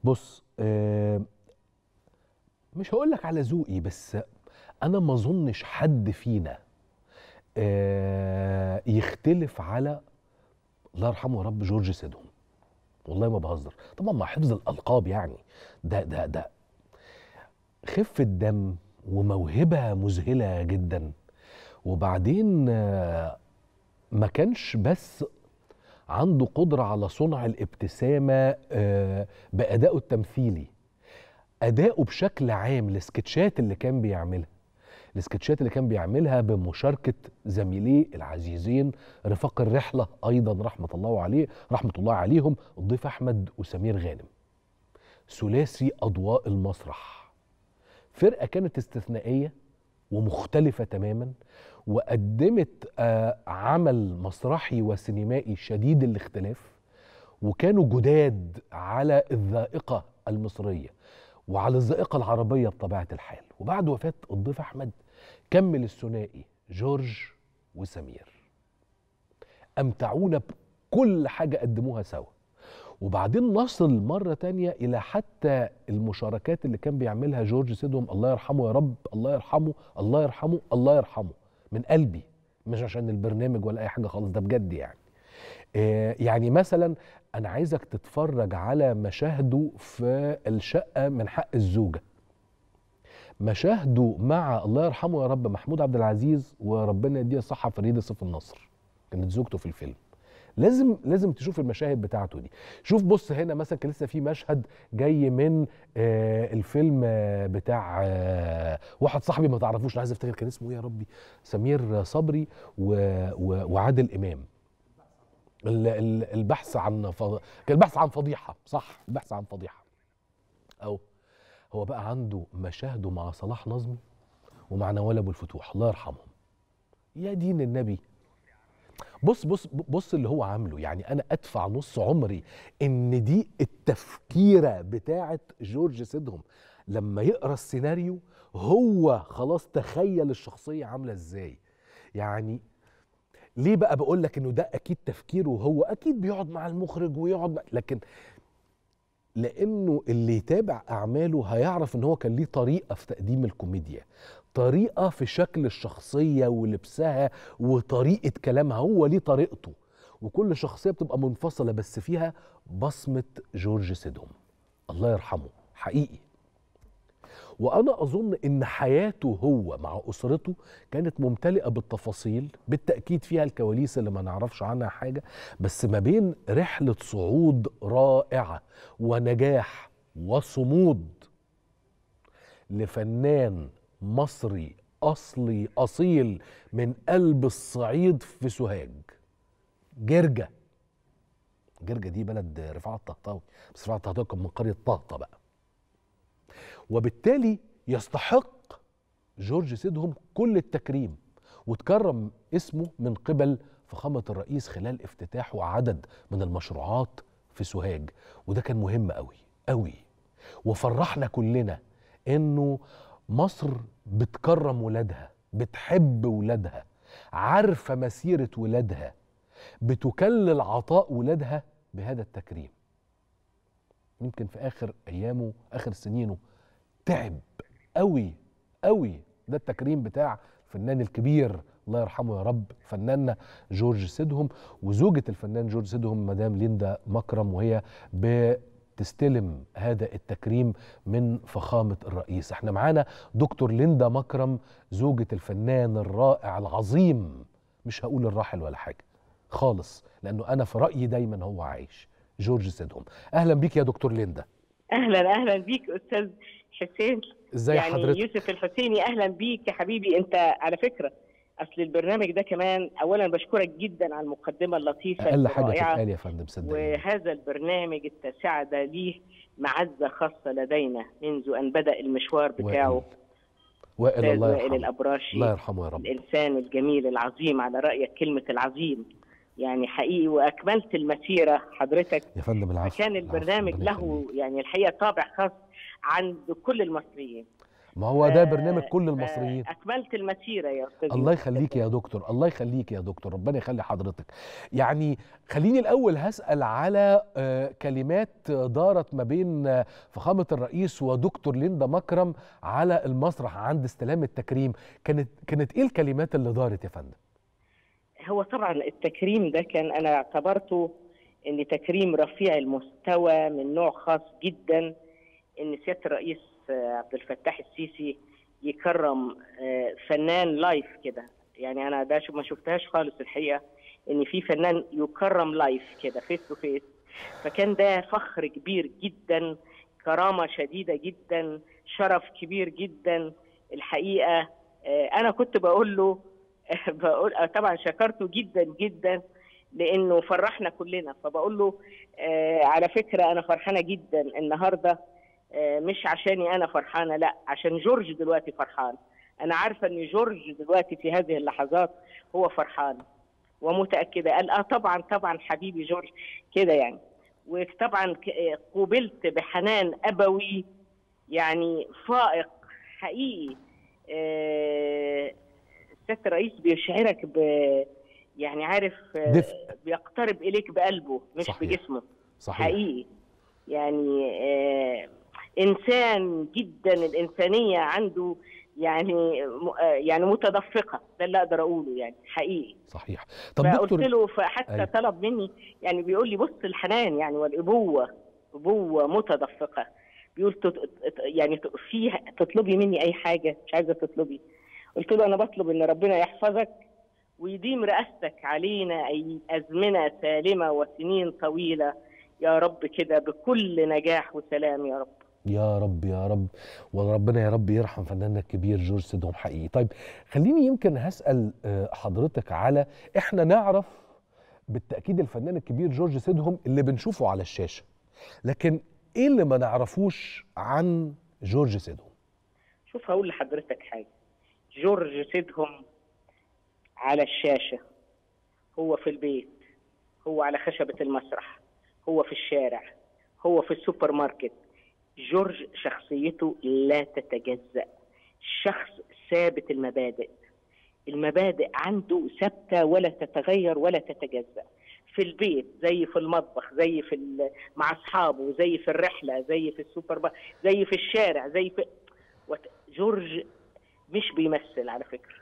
بص آه مش هقول لك على ذوقي بس انا ما اظنش حد فينا آه يختلف على الله يرحمه يا رب جورج سيدهم والله ما بهزر طبعا مع حفظ الالقاب يعني ده ده ده خفه دم وموهبه مذهله جدا وبعدين آه ما كانش بس عنده قدرة على صنع الابتسامة آه، بأدائه التمثيلي أداؤه بشكل عام السكتشات اللي كان بيعملها السكتشات اللي كان بيعملها بمشاركة زميليه العزيزين رفاق الرحلة أيضا رحمة الله عليه رحمة الله عليهم الضيف أحمد وسمير غانم ثلاثي أضواء المسرح فرقة كانت استثنائية ومختلفة تماما وقدمت آه، عمل مسرحي وسينمائي شديد الاختلاف وكانوا جداد على الذائقة المصرية وعلى الذائقة العربية بطبيعة الحال وبعد وفاة الضيف أحمد كمل الثنائي جورج وسمير أمتعونا بكل حاجة قدموها سوا وبعدين نصل مرة تانية إلى حتى المشاركات اللي كان بيعملها جورج سيدهم الله يرحمه يا رب الله يرحمه الله يرحمه الله يرحمه من قلبي مش عشان البرنامج ولا أي حاجة خالص ده بجد يعني آه، يعني مثلا أنا عايزك تتفرج على مشاهده في الشقة من حق الزوجة مشاهده مع الله يرحمه يا رب محمود عبد العزيز وربنا يديه الصحة فريدة سيف النصر كانت زوجته في الفيلم لازم لازم تشوف المشاهد بتاعته دي شوف بص هنا مثلا كان لسه في مشهد جاي من آه الفيلم آه بتاع آه واحد صاحبي ما تعرفوش أنا عايز افتكر كان اسمه ايه يا ربي سمير صبري و و وعادل امام ال- ال- البحث عن ف... كان البحث عن فضيحه صح البحث عن فضيحه او هو بقى عنده مشاهده مع صلاح نظمي ومع نوال ابو الفتوح الله يرحمهم يا دين النبي بص بص بص اللي هو عامله يعني انا ادفع نص عمري ان دي التفكيره بتاعه جورج سيدهم لما يقرا السيناريو هو خلاص تخيل الشخصيه عامله ازاي يعني ليه بقى بقول لك انه ده اكيد تفكيره هو اكيد بيقعد مع المخرج ويقعد مع لكن لانه اللي يتابع اعماله هيعرف ان هو كان ليه طريقه في تقديم الكوميديا طريقه في شكل الشخصيه ولبسها وطريقه كلامها هو ليه طريقته وكل شخصيه بتبقى منفصله بس فيها بصمه جورج سيدهم الله يرحمه حقيقي وانا اظن ان حياته هو مع اسرته كانت ممتلئه بالتفاصيل بالتاكيد فيها الكواليس اللي ما نعرفش عنها حاجه بس ما بين رحله صعود رائعه ونجاح وصمود لفنان مصري اصلي اصيل من قلب الصعيد في سوهاج جرجه جرجه دي بلد رفاعه الطهطاوي بس رفاعه الطهطاوي كان من قريه طهطا بقى وبالتالي يستحق جورج سيدهم كل التكريم وتكرم اسمه من قبل فخامة الرئيس خلال افتتاحه عدد من المشروعات في سوهاج وده كان مهم قوي قوي وفرحنا كلنا انه مصر بتكرم ولادها بتحب ولادها عارفة مسيرة ولادها بتكلل عطاء ولادها بهذا التكريم يمكن في اخر ايامه اخر سنينه تعب قوي قوي ده التكريم بتاع الفنان الكبير الله يرحمه يا رب فناننا جورج سيدهم وزوجة الفنان جورج سيدهم مدام ليندا مكرم وهي بتستلم هذا التكريم من فخامة الرئيس احنا معانا دكتور ليندا مكرم زوجة الفنان الرائع العظيم مش هقول الراحل ولا حاجة خالص لأنه أنا في رأيي دايما هو عايش جورج سيدهم أهلا بيك يا دكتور ليندا اهلا اهلا بيك استاذ حسين ازاي يعني حضرتك يوسف الحسيني اهلا بيك يا حبيبي انت على فكره اصل البرنامج ده كمان اولا بشكرك جدا على المقدمه اللطيفه اقل حاجه الرائعة. تتقال يا فندم صدقني وهذا البرنامج التاسعه ده ليه معزه خاصه لدينا منذ ان بدا المشوار بتاعه وائل أستاذ الله وائل يرحمه الابراشي الله يرحمه يا رب الانسان الجميل العظيم على رايك كلمه العظيم يعني حقيقي واكملت المسيره حضرتك يا فندم العفو كان العفو، البرنامج ربنا له يخليك. يعني الحقيقه طابع خاص عند كل المصريين ما هو ده آه، برنامج كل المصريين اكملت المسيره يا استاذ الله يوسف. يخليك يا دكتور الله يخليك يا دكتور ربنا يخلي حضرتك يعني خليني الاول هسال على آه، كلمات دارت ما بين آه، فخامه الرئيس ودكتور ليندا مكرم على المسرح عند استلام التكريم كانت كانت ايه الكلمات اللي دارت يا فندم هو طبعا التكريم ده كان انا اعتبرته ان تكريم رفيع المستوى من نوع خاص جدا ان سياده الرئيس آه، عبد الفتاح السيسي يكرم آه، فنان لايف كده يعني انا ده شو- ما شفتهاش خالص الحقيقه ان في فنان يكرم لايف كده فيس تو فيس فكان ده فخر كبير جدا كرامه شديده جدا شرف كبير جدا الحقيقه آه، انا كنت بقول له بقول آه، طبعا شكرته جدا جدا لانه فرحنا كلنا فبقول له آه على فكره انا فرحانه جدا النهارده آه مش عشاني انا فرحانه لا عشان جورج دلوقتي فرحان انا عارفه ان جورج دلوقتي في هذه اللحظات هو فرحان ومتاكده قال اه طبعا طبعا حبيبي جورج كده يعني وطبعا ك- آه، قوبلت بحنان ابوي يعني فائق حقيقي آه، سياده الرئيس بيشعرك ب يعني عارف آه، دفء. بيقترب اليك بقلبه مش صحيح. بجسمه صحيح حقيقي يعني آه انسان جدا الانسانيه عنده يعني م- آه يعني متدفقه ده اللي اقدر اقوله يعني حقيقي صحيح طب فقلت دكتور له فحتى أيوة. طلب مني يعني بيقول لي بص الحنان يعني والابوه ابوه متدفقه بيقول تط- يعني ت- في تطلبي مني اي حاجه مش عايزه تطلبي قلت له انا بطلب ان ربنا يحفظك ويديم رئاستك علينا اي ازمنه سالمه وسنين طويله يا رب كده بكل نجاح وسلام يا رب يا رب يا رب وربنا يا رب يرحم فناننا الكبير جورج سيدهم حقيقي طيب خليني يمكن هسأل آه، حضرتك على احنا نعرف بالتأكيد الفنان الكبير جورج سيدهم اللي بنشوفه على الشاشة لكن ايه اللي ما نعرفوش عن جورج سيدهم شوف هقول لحضرتك حاجه جورج سيدهم على الشاشه هو في البيت هو على خشبه المسرح هو في الشارع هو في السوبر ماركت جورج شخصيته لا تتجزأ شخص ثابت المبادئ المبادئ عنده ثابته ولا تتغير ولا تتجزأ في البيت زي في المطبخ زي في ال- مع اصحابه زي في الرحله زي في السوبر ماركت زي في الشارع زي في وت- جورج مش بيمثل على فكره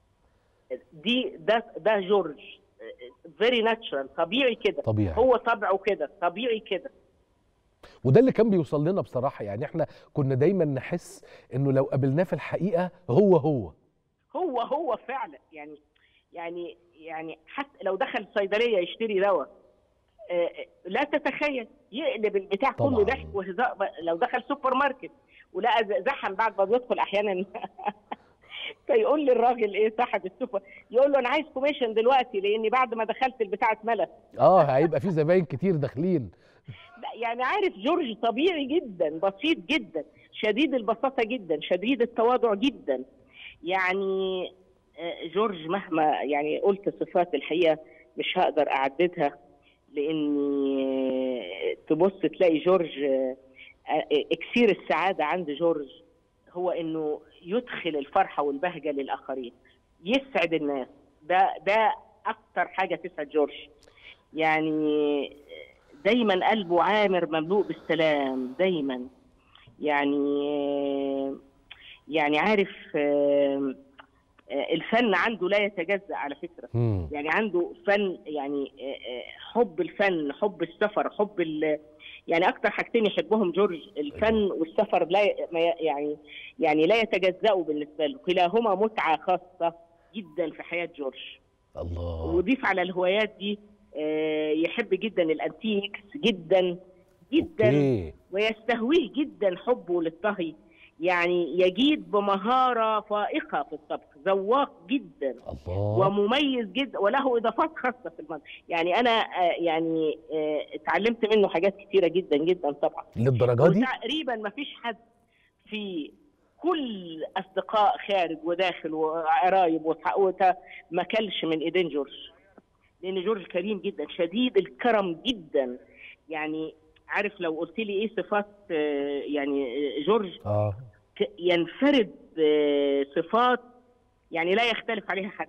دي ده ده جورج فيري ناتشرال طبيعي كده طبيعي هو طبعه كده طبيعي كده وده اللي كان بيوصل لنا بصراحة يعني احنا كنا دايما نحس انه لو قابلناه في الحقيقة هو هو هو هو فعلا يعني يعني يعني حتى لو دخل صيدليه يشتري دواء آه، لا تتخيل يقلب البتاع طبعاً. كله ضحك وهزار لو دخل سوبر ماركت ولقى ز- زحم بعد ما بيدخل احيانا فيقول لي الراجل ايه صاحب السوبر يقول له انا عايز كوميشن دلوقتي لاني بعد ما دخلت البتاع اتملت اه هيبقى في زباين كتير داخلين لا يعني عارف جورج طبيعي جدا بسيط جدا شديد البساطة جدا شديد التواضع جدا يعني آه، جورج مهما يعني قلت صفات الحقيقة مش هقدر أعددها لأني آه، تبص تلاقي جورج آه، آه، إكسير السعادة عند جورج هو إنه يدخل الفرحة والبهجة للآخرين يسعد الناس ده ده أكتر حاجة تسعد جورج يعني دايما قلبه عامر مملوء بالسلام دايما يعني يعني عارف آه، آه، الفن عنده لا يتجزأ على فكرة مم. يعني عنده فن يعني آه، آه، حب الفن حب السفر حب ال يعني اكتر حاجتين يحبهم جورج الفن والسفر لا ي- ما ي- يعني يعني لا يتجزأوا بالنسبه له كلاهما متعه خاصه جدا في حياه جورج الله وضيف على الهوايات دي آه، يحب جدا الانتيكس جدا جدا اوكي ويستهويه جدا حبه للطهي يعني يجيد بمهاره فائقه في الطبخ ذواق جدا الله ومميز جدا وله اضافات خاصه في المطبخ يعني انا آه، يعني آه، اتعلمت منه حاجات كتيره جدا جدا طبعا للدرجه دي وتقريبا ما فيش حد في كل اصدقاء خارج وداخل وقرايب وصح- وت- ما كلش من ايدين جورج لان جورج كريم جدا شديد الكرم جدا يعني عارف لو قلت لي ايه صفات آه، يعني آه، جورج اه ك- ينفرد بصفات يعني لا يختلف عليها حد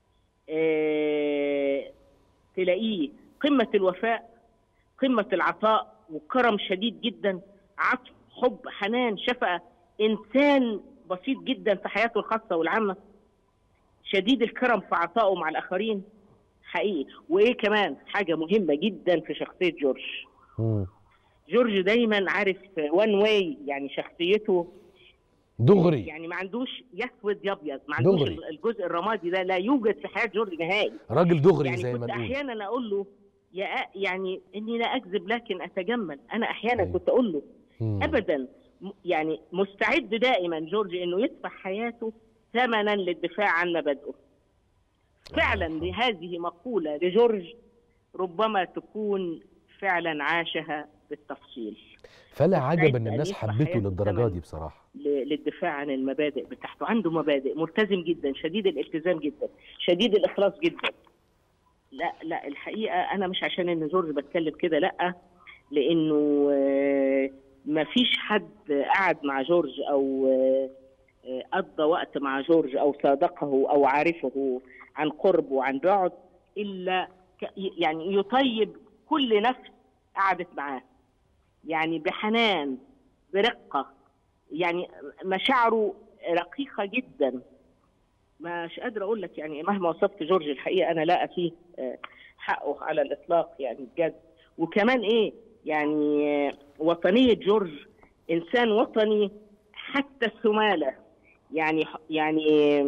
آه، تلاقيه قمة الوفاء قمة العطاء وكرم شديد جدا عطف حب حنان شفقة إنسان بسيط جدا في حياته الخاصة والعامة شديد الكرم في عطائه مع الآخرين حقيقي وإيه كمان حاجة مهمة جدا في شخصية جورج مم. جورج دايما عارف وان واي يعني شخصيته دغري يعني ما عندوش يسود يابيض ما عندوش دغري. الجزء الرمادي ده لا يوجد في حياه جورج نهائي راجل دغري يعني زي ما كنت نقول احيانا اقول له يا أ- يعني اني لا اكذب لكن اتجمل انا احيانا أيوة. كنت اقول له مم. ابدا م- يعني مستعد دائما جورج انه يدفع حياته ثمنا للدفاع عن مبادئه فعلا هذه مقوله لجورج ربما تكون فعلا عاشها بالتفصيل فلا مستعد عجب ان أن الناس يدفع حبته حياته للدرجه ثمن. دي بصراحه ل- للدفاع عن المبادئ بتاعته عنده مبادئ ملتزم جدا شديد الالتزام جدا شديد الاخلاص جدا لا لا الحقيقه انا مش عشان ان جورج بتكلم كده لا لانه ما فيش حد قعد مع جورج او آه، آه، قضى وقت مع جورج او صادقه او عارفه عن قرب وعن بعد الا ك- يعني يطيب كل نفس قعدت معاه يعني بحنان برقه يعني مشاعره رقيقه جدا مش قادره اقول لك يعني مهما وصفت جورج الحقيقه انا لا افيه آه، حقه على الاطلاق يعني بجد وكمان ايه يعني آه، وطنيه جورج انسان وطني حتى الثماله يعني يعني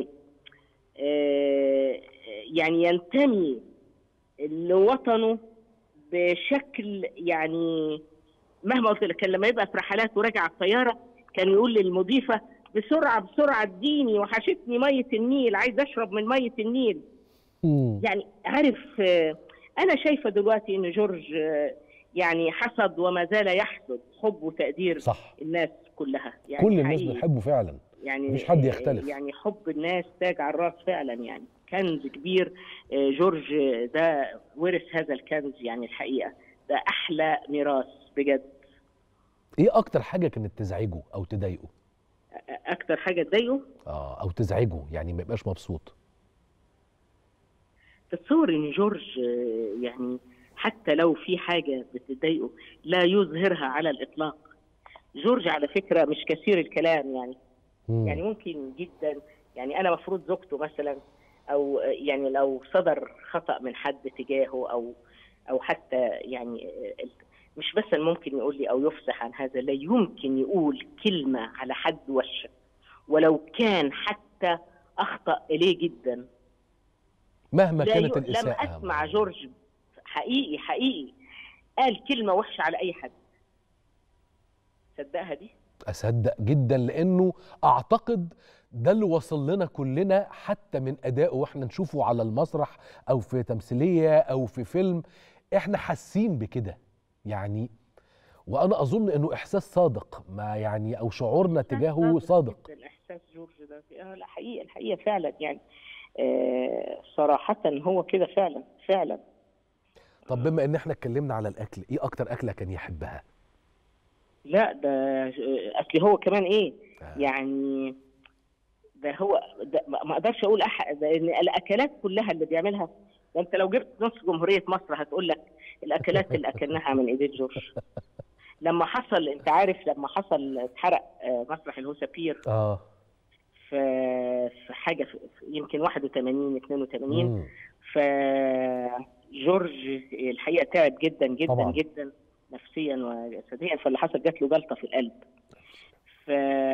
آه، يعني ينتمي لوطنه بشكل يعني مهما قلت لك كان لما يبقى في رحلات وراجع على الطياره كان يقول للمضيفه بسرعه بسرعه اديني وحشتني ميه النيل عايز اشرب من ميه النيل مم. يعني عارف آه، انا شايفه دلوقتي ان جورج آه، يعني حصد وما زال يحصد حب وتقدير صح الناس كلها يعني كل الناس حقيقي. بتحبه فعلا يعني مفيش حد يختلف. يعني حب الناس تاج على الراس فعلا يعني كنز كبير آه، جورج آه، ده ورث هذا الكنز يعني الحقيقه ده احلى ميراث بجد ايه اكتر حاجه كانت تزعجه او تضايقه اكتر حاجه تضايقه اه او تزعجه يعني ما يبقاش مبسوط تتصور ان جورج آه، يعني حتى لو في حاجه بتضايقه لا يظهرها على الاطلاق جورج على فكره مش كثير الكلام يعني مم. يعني ممكن جدا يعني انا مفروض زوجته مثلا او يعني لو صدر خطا من حد تجاهه او او حتى يعني مش بس ممكن يقول لي او يفصح عن هذا لا يمكن يقول كلمه على حد وشه ولو كان حتى اخطا اليه جدا مهما لا كانت ي... لم الاساءه اسمع جورج حقيقي حقيقي قال كلمه وحشه على اي حد صدقها دي اصدق جدا لانه اعتقد ده اللي وصل لنا كلنا حتى من ادائه واحنا نشوفه على المسرح او في تمثيليه او في فيلم احنا حاسين بكده يعني وانا اظن انه احساس صادق ما يعني او شعورنا تجاهه صادق جدا احساس جورج ده آه لا حقيقه الحقيقه فعلا يعني آه صراحه هو كده فعلا فعلا طب بما ان احنا اتكلمنا على الاكل ايه اكتر اكله كان يحبها لا ده اصل هو كمان ايه آه. يعني ده هو ده ما ما اقدرش اقول احد ان الاكلات كلها اللي بيعملها ده انت لو جبت نص جمهوريه مصر هتقول لك الاكلات اللي اكلناها من ايدين جورج لما حصل انت عارف لما حصل اتحرق آه، مسرح الهوسا بير اه في في حاجه في في يمكن 81 82 مم. فجورج الحقيقه تعب جدا جدا طبعاً. طبعا. جدا نفسيا وجسديا فاللي حصل جات له جلطه في القلب ف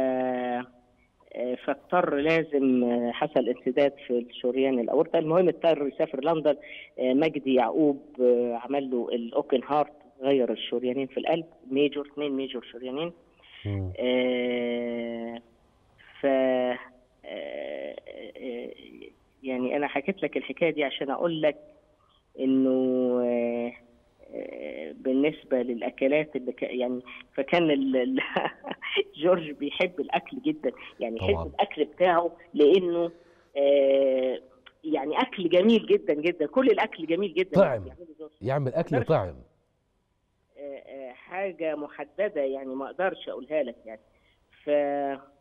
فاضطر لازم حصل انسداد في الشريان الاورطه المهم اضطر يسافر لندن مجدي يعقوب عمل له الاوبن هارت غير الشريانين في القلب ميجور اثنين ميجور شريانين مم. آه، ف آه، آه، يعني انا حكيت لك الحكايه دي عشان اقول لك انه آه، آه، بالنسبه للاكلات اللي ك... يعني فكان ال... ال- جورج بيحب الاكل جدا يعني طبعاً. يحب الاكل بتاعه لانه آه، يعني اكل جميل جدا جدا كل الاكل جميل جدا طعم. بيعمله جورج. يعمل اكل مقدرش. طعم آه، آه، حاجه محدده يعني ما اقدرش اقولها لك يعني ف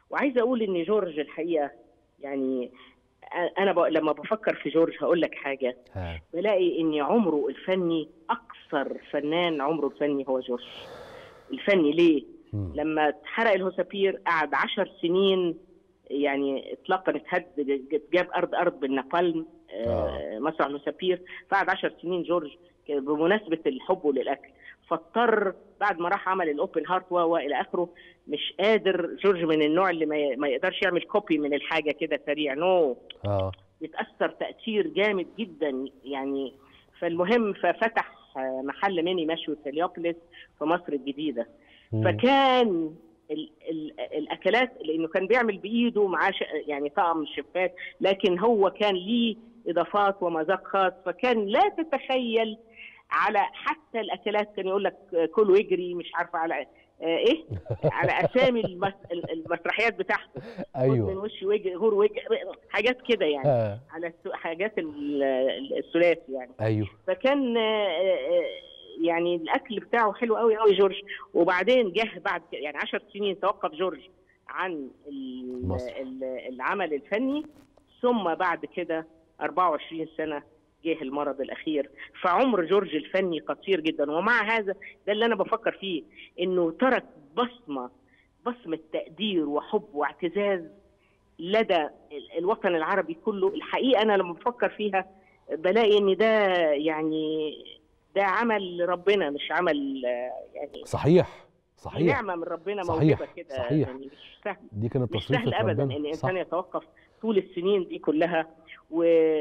وعايزه اقول ان جورج الحقيقه يعني انا ب... لما بفكر في جورج هقول لك حاجه ها. بلاقي ان عمره الفني اقصر فنان عمره الفني هو جورج الفني ليه مم. لما اتحرق الهوسابير قعد عشر سنين يعني اطلاقا اتهد جاب ارض ارض بالنابالم آه، مسرح الهوسابير فقعد عشر سنين جورج بمناسبه الحب للاكل فاضطر بعد ما راح عمل الاوبن هارت و و الى اخره مش قادر جورج من النوع اللي ما ي- ما يقدرش يعمل كوبي من الحاجه كده سريع نو اه بيتاثر تاثير جامد جدا يعني فالمهم ففتح آه، محل ميني مشوي في اليوبلس في مصر الجديده مم. فكان ال ال الاكلات لانه كان بيعمل بايده معاه ش- يعني طقم الشيفات لكن هو كان ليه اضافات ومذاق خاص فكان لا تتخيل على حتى الاكلات كان يقول لك آه، كل واجري مش عارفه على آه، ايه على اسامي المس المسرحيات بتاعته خد من ايوه وش وجه غور وجه حاجات كده يعني آه. على الس- حاجات ال- ال- الثلاثي يعني ايوه فكان آه، آه، يعني الاكل بتاعه حلو قوي قوي جورج وبعدين جه بعد ك- يعني 10 سنين توقف جورج عن ال- مصر. ال- العمل الفني ثم بعد كده 24 سنه جه المرض الاخير فعمر جورج الفني قصير جدا ومع هذا ده اللي انا بفكر فيه انه ترك بصمه بصمه تقدير وحب واعتزاز لدى ال- الوطن العربي كله الحقيقه انا لما بفكر فيها بلاقي ان ده يعني ده عمل ربنا مش عمل آه، يعني صحيح دي صحيح نعمه من ربنا صحيح، موهبه كده صحيح. يعني مش سهل دي كانت مش سهل تصريفة ابدا ربنا ان صح الانسان يتوقف طول السنين دي كلها و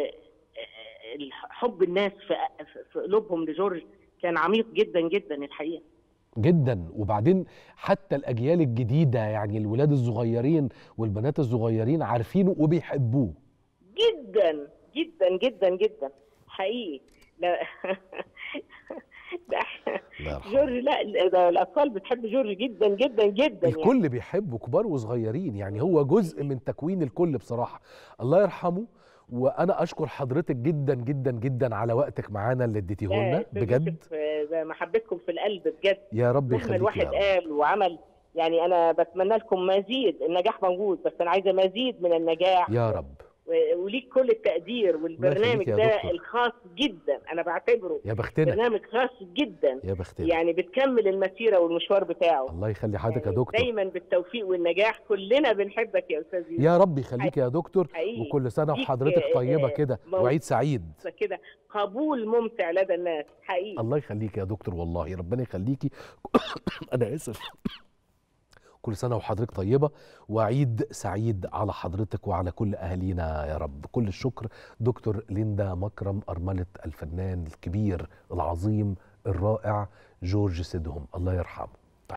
حب الناس في في قلوبهم لجورج كان عميق جدا جدا الحقيقه جدا وبعدين حتى الاجيال الجديده يعني الولاد الصغيرين والبنات الصغيرين عارفينه وبيحبوه جدا جدا جدا جدا حقيقي لا ده الله يرحمه جورج لا ده الاطفال بتحب جورج جدا جدا جدا يعني الكل بيحبه كبار وصغيرين يعني هو جزء من تكوين الكل بصراحه الله يرحمه وانا اشكر حضرتك جدا جدا جدا على وقتك معانا اللي اديتيه لا، لنا أستاذ بجد يوسف، آه، ده محبتكم في القلب بجد يا رب مهما يخليك الواحد يا رب قال وعمل يعني انا بتمنى لكم مزيد النجاح موجود بس انا عايزه مزيد من النجاح يا رب و- وليك كل التقدير والبرنامج يا ده دكتور. الخاص جدا انا بعتبره يا بختنا برنامج خاص جدا يا بختنا يعني بتكمل المسيره والمشوار بتاعه الله يخلي حضرتك يا يعني دكتور دايما بالتوفيق والنجاح كلنا بنحبك يا استاذ يوسف يا رب يخليك يا دكتور حقيقي. وكل سنه ليك، وحضرتك آه، طيبه آه، كده مو- وعيد سعيد كده قبول ممتع لدى الناس حقيقي الله يخليك يا دكتور والله ربنا يخليكي انا اسف كل سنه وحضرتك طيبه وعيد سعيد على حضرتك وعلى كل اهالينا يا رب كل الشكر دكتور ليندا مكرم ارمله الفنان الكبير العظيم الرائع جورج سيدهم الله يرحمه